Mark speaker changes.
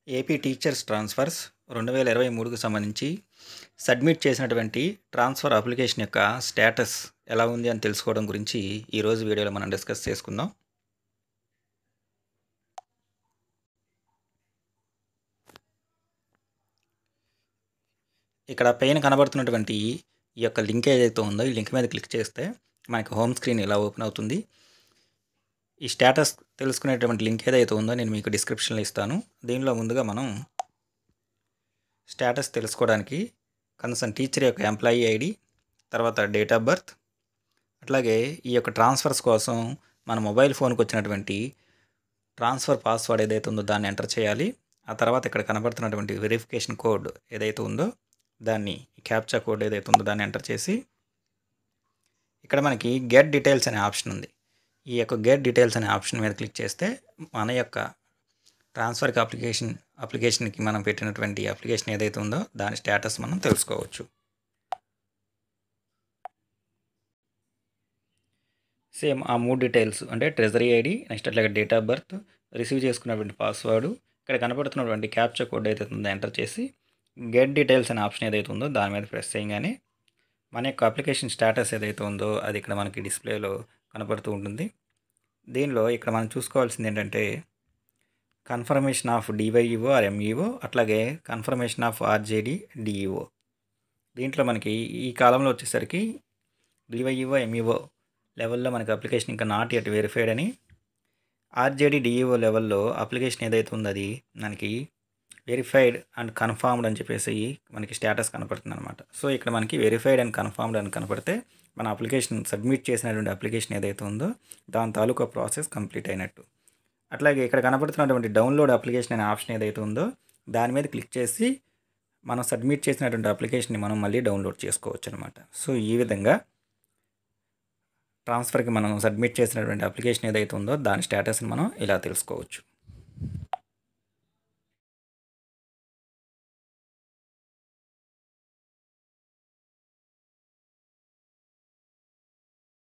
Speaker 1: AP teachers transfers రెండు వేల ఇరవై మూడుకు సంబంధించి సబ్మిట్ చేసినటువంటి ట్రాన్స్ఫర్ అప్లికేషన్ యొక్క స్టేటస్ ఎలా ఉంది అని తెలుసుకోవడం గురించి ఈరోజు వీడియోలో మనం డిస్కస్ చేసుకుందాం ఇక్కడ పైన కనబడుతున్నటువంటి ఈ యొక్క లింక్ ఏదైతే ఉందో ఈ లింక్ మీద క్లిక్ చేస్తే మనకి హోమ్ స్క్రీన్ ఇలా ఓపెన్ అవుతుంది ఈ స్టేటస్ తెలుసుకునేటువంటి లింక్ ఏదైతే ఉందో నేను మీకు డిస్క్రిప్షన్లో ఇస్తాను దీనిలో ముందుగా మనం స్టేటస్ తెలుసుకోవడానికి కన్సర్న్ టీచర్ యొక్క ఎంప్లాయీ ఐడి తర్వాత డేట్ ఆఫ్ బర్త్ అట్లాగే ఈ యొక్క ట్రాన్స్ఫర్స్ కోసం మన మొబైల్ ఫోన్కి వచ్చినటువంటి ట్రాన్స్ఫర్ పాస్వర్డ్ ఏదైతే ఉందో దాన్ని ఎంటర్ చేయాలి ఆ తర్వాత ఇక్కడ కనబడుతున్నటువంటి వెరిఫికేషన్ కోడ్ ఏదైతే ఉందో దాన్ని క్యాప్చా కోడ్ ఏదైతే ఉందో దాన్ని ఎంటర్ చేసి ఇక్కడ మనకి గెట్ డీటెయిల్స్ అనే ఆప్షన్ ఉంది ఈ యొక్క గెట్ డీటెయిల్స్ అనే ఆప్షన్ మీద క్లిక్ చేస్తే మన యొక్క ట్రాన్స్ఫర్కి అప్లికేషన్ అప్లికేషన్కి మనం పెట్టినటువంటి అప్లికేషన్ ఏదైతే ఉందో దాని స్టేటస్ మనం తెలుసుకోవచ్చు సేమ్ ఆ మూడు డీటెయిల్స్ అంటే ట్రెజరీ ఐడి నెక్స్ట్ అట్లాగే డేట్ ఆఫ్ బర్త్ రిసీవ్ చేసుకున్నటువంటి పాస్వర్డ్ ఇక్కడ కనబడుతున్నటువంటి క్యాప్చర్ కోడ్ ఏదైతే ఉందో ఎంటర్ చేసి గెట్ డీటెయిల్స్ అనే ఆప్షన్ ఏదైతే ఉందో దాని మీద ప్రెస్ చేయగానే మన యొక్క అప్లికేషన్ స్టేటస్ ఏదైతే ఉందో అది ఇక్కడ మనకి డిస్ప్లేలో కనపడుతూ ఉంటుంది దీనిలో ఇక్కడ మనం చూసుకోవాల్సింది ఏంటంటే confirmation of DYEO or MEO అట్లాగే కన్ఫర్మేషన్ ఆఫ్ ఆర్జేడి డిఈఓ దీంట్లో మనకి ఈ కాలంలో వచ్చేసరికి డివైఈఓ ఎంఈఓ లెవెల్లో మనకి అప్లికేషన్ ఇంకా నాట్ ఎట్ వెరిఫైడ్ అని ఆర్జేడి డిఈఓ లెవెల్లో అప్లికేషన్ ఏదైతే ఉందో అది మనకి వెరిఫైడ్ అండ్ కన్ఫర్మ్డ్ అని చెప్పేసి మనకి స్టేటస్ కనపడుతుంది అనమాట సో ఇక్కడ మనకి వెరిఫైడ్ అండ్ కన్ఫర్మ్డ్ అని కనపడితే మన అప్లికేషన్ సబ్మిట్ చేసినటువంటి అప్లికేషన్ ఏదైతే ఉందో దాని తాలూకా ప్రాసెస్ కంప్లీట్ అయినట్టు అట్లాగే ఇక్కడ కనపడుతున్నటువంటి డౌన్లోడ్ అప్లికేషన్ అనే ఆప్షన్ ఏదైతే ఉందో దాని మీద క్లిక్ చేసి మనం సబ్మిట్ చేసినటువంటి అప్లికేషన్ని మనం మళ్ళీ డౌన్లోడ్ చేసుకోవచ్చు అనమాట సో ఈ విధంగా ట్రాన్స్ఫర్కి మనం సబ్మిట్ చేసినటువంటి అప్లికేషన్ ఏదైతే ఉందో దాని స్టేటస్ని మనం ఇలా తెలుసుకోవచ్చు